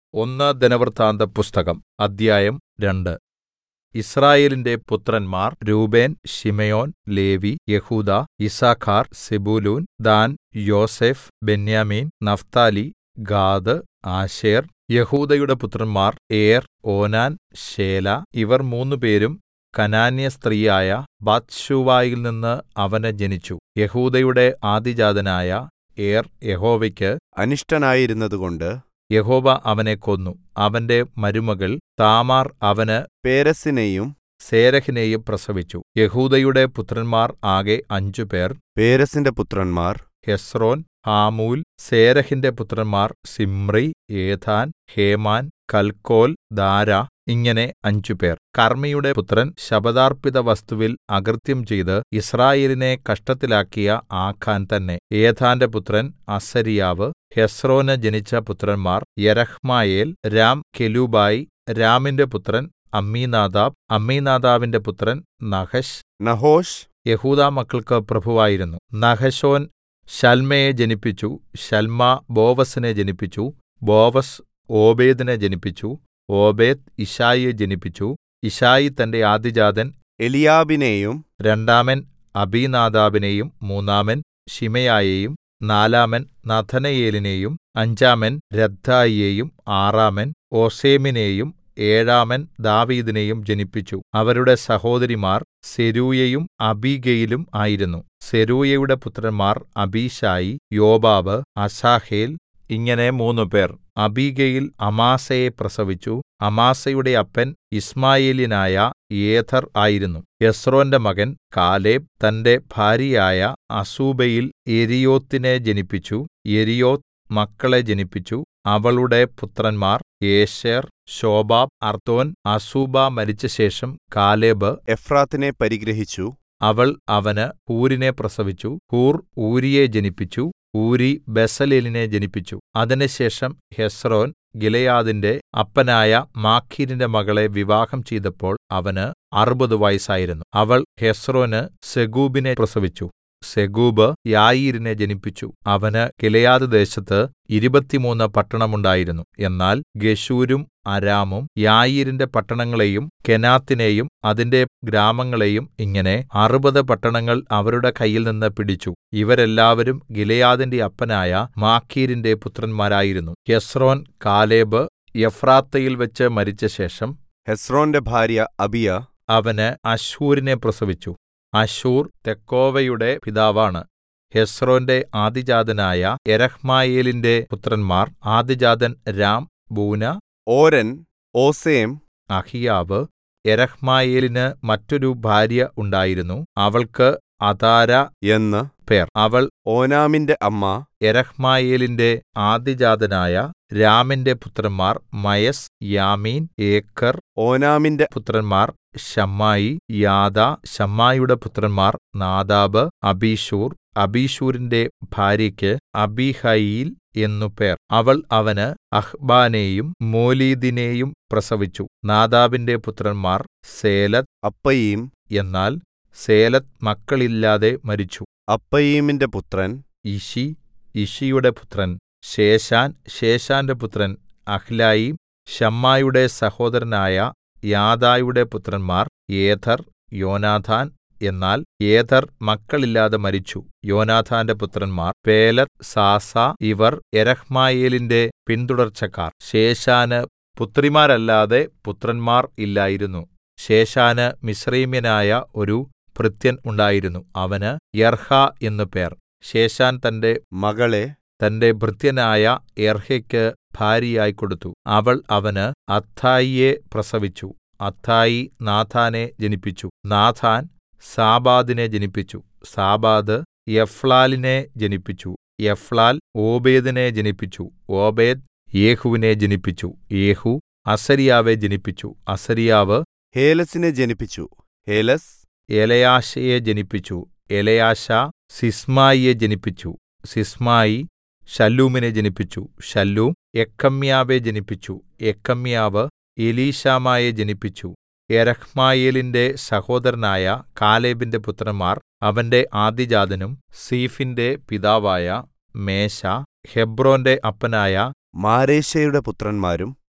ഒന്ന് ദിനവൃത്താന്തപുസ്തകം അദ്ധ്യായം രണ്ട് യിസ്രായേലിന്റെ പുത്രന്മാർ രൂബേൻ ശിമെയോൻ ലേവി യെഹൂദാ യിസ്സാഖാർ സെബൂലൂൻ ദാൻ യോസേഫ് ബെന്യാമീൻ നഫ്താലി ഗാദ് ആശേർ യെഹൂദയുടെ പുത്രന്മാർ ഏർ ഓനാൻ ശേലാ ഇവർ മൂന്നുപേരും കനാന്യസ്ത്രീയായ ബത്ത്ശൂവയിൽ നിന്ന് അവന് ജനിച്ചു യെഹൂദയുടെ ആദ്യജാതനായ ഏർ യഹോവയ്ക്ക് അനിഷ്ടനായിരുന്നതുകൊണ്ട് യഹോവ അവനെ കൊന്നു അവന്റെ മരുമകൾ താമാർ അവന് പേരെസിനെയും സേരഹിനെയും പ്രസവിച്ചു യെഹൂദയുടെ പുത്രന്മാർ ആകെ അഞ്ചുപേർ പേരെസിന്റെ പുത്രന്മാർ ഹെസ്രോൻ ഹാമൂൽ സേരഹിന്റെ പുത്രന്മാർ Zimri Ethan Heman Calcol Dara ഇങ്ങനെ അഞ്ചുപേർ കർമ്മിയുടെ പുത്രൻ ശപഥാർപ്പിത വസ്തുവിൽ അകൃത്യം ചെയ്ത് യിസ്രായേലിനെ കഷ്ടത്തിലാക്കിയ ആഖാൻ തന്നെ ഏഥാന്റെ പുത്രൻ അസര്യാവ് ഹെസ്രോന് ജനിച്ച പുത്രന്മാർ യെരഹ്മയേൽ രാം കെലൂബായി രാമിന്റെ പുത്രൻ അമ്മീനാദാബ് അമ്മീനാദാബിന്റെ പുത്രൻ നഹശ് നഹോഷ് യെഹൂദാ മക്കൾക്ക് പ്രഭുവായിരുന്നു നഹശോൻ ശൽമയെ ജനിപ്പിച്ചു ശൽമ ബോവസിനെ ജനിപ്പിച്ചു ബോവസ് ഓബേദിനെ ജനിപ്പിച്ചു ഓബേദ് യിശ്ശായിയെ ജനിപ്പിച്ചു യിശ്ശായി തന്റെ ആദ്യജാതൻ എലിയാബിനെയും രണ്ടാമൻ അബീനാദാബിനെയും മൂന്നാമൻ ശിമെയായെയും നാലാമൻ നഥനയേലിനെയും അഞ്ചാമൻ രദ്ദായിയെയും ആറാമൻ ഓസേമിനെയും ഏഴാമൻ ദാവീദിനെയും ജനിപ്പിച്ചു അവരുടെ സഹോദരിമാർ സെരൂയയും അബീഗയിലും ആയിരുന്നു സെരൂയയുടെ പുത്രന്മാർ അബീശായി യോബാബ് അസാഹേൽ ഇങ്ങനെ മൂന്നുപേർ അബീഗയിൽ അമാസയെ പ്രസവിച്ചു അമാസയുടെ അപ്പൻ ഇസ്മായേല്യനായ യേഥർ ആയിരുന്നു യെസ്രോന്റെ മകൻ കാലേബ് തന്റെ ഭാര്യയായ അസൂബയിൽ യെരിയോത്തിനെ ജനിപ്പിച്ചു യെരിയോത്ത് മക്കളെ ജനിപ്പിച്ചു അവളുടെ പുത്രന്മാർ യേശെർ ശോബാബ് അർത്തോൻ അസൂബ മരിച്ചശേഷം കാലേബ് എഫ്രാത്തിനെ പരിഗ്രഹിച്ചു അവൾ അവന് ഹൂരിനെ പ്രസവിച്ചു ഹൂർ ഊരിയെ ജനിപ്പിച്ചു ഊരി ബെസലേലിനെ ജനിപ്പിച്ചു അതിനുശേഷം ഹെസ്രോൻ ഗിലെയാദിന്റെ അപ്പനായ മാഖീരിന്റെ മകളെ വിവാഹം ചെയ്തപ്പോൾ അവന് അറുപത് വയസ്സായിരുന്നു അവൾ ഹെസ്രോന് സെഗൂബിനെ പ്രസവിച്ചു സെഗൂബ് യായീരിനെ ജനിപ്പിച്ചു അവന് ഗിലെയാദ് ദേശത്ത് ഇരുപത്തിമൂന്ന് പട്ടണമുണ്ടായിരുന്നു എന്നാൽ ഗെശൂരും അരാമും യായീരിന്റെ പട്ടണങ്ങളെയും കെനാത്തിനെയും അതിന്റെ ഗ്രാമങ്ങളെയും ഇങ്ങനെ അറുപത് പട്ടണങ്ങൾ അവരുടെ കയ്യിൽ നിന്ന് പിടിച്ചു ഇവരെല്ലാവരും ഗിലെയാദിന്റെ അപ്പനായ മാഖീരിന്റെ പുത്രന്മാരായിരുന്നു ഹെസ്രോൻ കാലേബ് എഫ്രാത്തയിൽ വെച്ച് മരിച്ചശേഷം ഹെസ്രോന്റെ ഭാര്യ അബിയ അവന് അശ്ഹൂരിനെ പ്രസവിച്ചു അശ്ശൂർ തെക്കോവയുടെ പിതാവാണ് ഹെസ്രോന്റെ ആദിജാതനായ എരഹ്മായേലിന്റെ പുത്രന്മാർ ആദിജാതൻ രാം ബൂന ഓരൻ ഓസേം അഹിയാവ് എരഹ്മായേലിന് മറ്റൊരു ഭാര്യ ഉണ്ടായിരുന്നു അവൾക്ക് അതാര എന്ന് പേർ അവൾ ഓനാമിന്റെ അമ്മ എരഹ്മായേലിന്റെ ആദിജാതനായ രാമിന്റെ പുത്രന്മാർ മയസ് യാമീൻ ഏക്കർ ഓനാമിന്റെ പുത്രന്മാർ ശമ്മായി യാദ ശമ്മായിയുടെ പുത്രന്മാർ നാദാബ് അബീശൂർ അബീശൂരിന്റെ ഭാര്യയ്ക്ക് അബീഹയീൽ എന്നു പേർ അവൾ അവന് അഹ്ബാനെയും മോലീദിനെയും പ്രസവിച്ചു നാദാബിന്റെ പുത്രന്മാർ സേലത്ത് അപ്പയീം എന്നാൽ സേലത്ത് മക്കളില്ലാതെ മരിച്ചു അപ്പയീമിന്റെ പുത്രൻ ഇഷി ഇഷിയുടെ പുത്രൻ ശേശാൻ ശേശാന്റെ പുത്രൻ അഹ്ലായീം ശമ്മായുടെ സഹോദരനായ യാദായുടെ പുത്രന്മാർ ഏഥർ യോനാഥാൻ എന്നാൽ ഏഥർ മക്കളില്ലാതെ മരിച്ചു യോനാഥാന്റെ പുത്രന്മാർ പേലത്ത് സാസ ഇവർ എരഹ്മായേലിന്റെ പിന്തുടർച്ചക്കാർ ശേഷാന് പുത്രിമാരല്ലാതെ പുത്രന്മാർ ഇല്ലായിരുന്നു ശേഷാന് മിസ്രൈമ്യനായ ഒരു ഭൃത്യൻ ഉണ്ടായിരുന്നു അവന് യർഹ എന്നു പേർ ശേഷാൻ തന്റെ മകളെ തന്റെ ഭൃത്യനായ എർഹയ്ക്ക് ഭാര്യയായി കൊടുത്തു അവൾ അവന് അത്ഥായിയെ പ്രസവിച്ചു അത്ഥായി നാഥാനെ ജനിപ്പിച്ചു നാഥാൻ സാബാദിനെ ജനിപ്പിച്ചു സാബാദ് എഫ്ലാലിനെ ജനിപ്പിച്ചു എഫ്ലാൽ ഓബേദിനെ ജനിപ്പിച്ചു ഓബേദ് യേഹുവിനെ ജനിപ്പിച്ചു യേഹു അസരിയാവെ ജനിപ്പിച്ചു അസരിയാവ് ഹേലസിനെ ജനിപ്പിച്ചു ഹേലസ് എലയാശയെ ജനിപ്പിച്ചു എലയാശ സിസ്മായിയെ ജനിപ്പിച്ചു സിസ്മായി ശല്ലൂമിനെ ജനിപ്പിച്ചു ശല്ലൂം എക്കമ്യാവെ ജനിപ്പിച്ചു എക്കമ്യാവ് എലീശാമായെ ജനിപ്പിച്ചു യെരഹ്മായേലിന്റെ സഹോദരനായ കാലേബിന്റെ പുത്രന്മാർ അവന്റെ ആദ്യജാതനും സീഫിന്റെ പിതാവായ മേശ ഹെബ്രോന്റെ അപ്പനായ മാരേശയുടെ പുത്രന്മാരും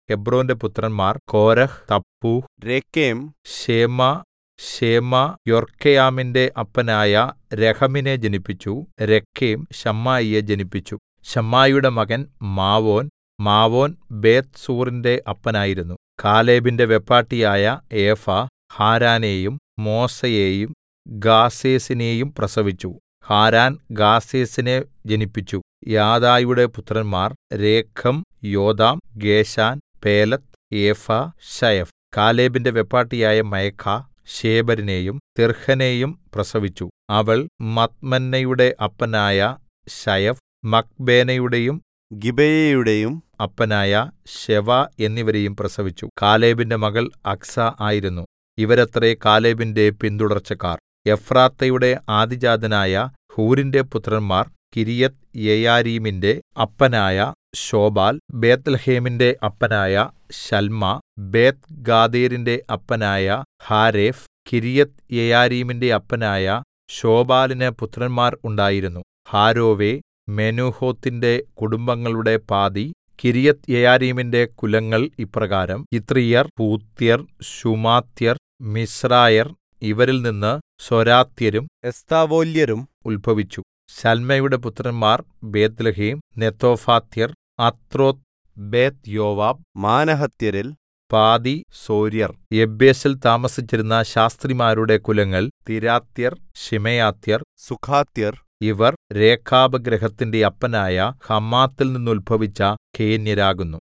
ഹെബ്രോന്റെ പുത്രന്മാർ കോരഹ് തപ്പൂഹ് രേക്കേം ശേമ ശേമ യൊർക്കെയാമിന്റെ അപ്പനായ രഹമിനെ ജനിപ്പിച്ചു രക്കേം ശമ്മായിയെ ജനിപ്പിച്ചു ശമ്മായിയുടെ മകൻ മാവോൻ മാവോൻ ബേത്ത്സൂറിന്റെ അപ്പനായിരുന്നു കാലേബിന്റെ വെപ്പാട്ടിയായ ഏഫ ഹാരാനെയും മോസയെയും ഗാസേസിനെയും പ്രസവിച്ചു ഹാരാൻ ഗാസേസിനെ ജനിപ്പിച്ചു യാദായുടെ പുത്രന്മാർ രേഖം യോദാം ഗേശാൻ പേലത്ത് ഏഫ ശയഫ് കാലേബിന്റെ വെപ്പാട്ടിയായ മയഖ ശേബരിനെയും തിർഹനെയും പ്രസവിച്ചു അവൾ മത്മന്നയുടെ അപ്പനായ ശയഫ് മക്ബേനയുടെയും ഗിബെയയുടെയും അപ്പനായ ശെവ എന്നിവരെയും പ്രസവിച്ചു കാലേബിന്റെ മകൾ അക്സ ആയിരുന്നു ഇവരത്രേ കാലേബിന്റെ പിന്തുടർച്ചക്കാർ എഫ്രാത്തയുടെ ആദിജാതനായ ഹൂരിന്റെ പുത്രന്മാർ കിരിയത് യെയാരീമിന്റെ അപ്പനായ ശോബാൽ ബേത്ത്ലേഹേമിന്റെ അപ്പനായ ശൽമ ബേത്ത് ഗാദേരിന്റെ അപ്പനായ ഹാരേഫ് കിരിയത് യെയാരീമിന്റെ അപ്പനായ ശോബാലിന് പുത്രന്മാർ ഉണ്ടായിരുന്നു ഹാരോവേ മെനൂഹോത്തിന്റെ കുടുംബങ്ങളുടെ പാതി കിരിയത് യെയാരീമിന്റെ കുലങ്ങൾ ഇപ്രകാരം ഇത്രിയർ പൂത്യർ ശുമാത്യർ മിശ്രായർ ഇവരിൽ നിന്ന് സ്വരാത്യരും എസ്താവോല്യരും ഉത്ഭവിച്ചു ശൽമയുടെ പുത്രന്മാർ ബേത്ത്ലഹേം നെത്തോഫാത്യർ അത്രോത്ത് ബേത്ത് യോവാബ് മാനഹത്യരിൽ പാതി സോര്യർ യബ്ബേസിൽ താമസിച്ചിരുന്ന ശാസ്ത്രിമാരുടെ കുലങ്ങൾ തിരാത്യർ ശിമയാത്യർ സുഖാത്യർ ഇവർ രേഖാബ് ഗൃഹത്തിന്റെ അപ്പനായ ഹമാത്തിൽ നിന്നുത്ഭവിച്ച കേന്യരാകുന്നു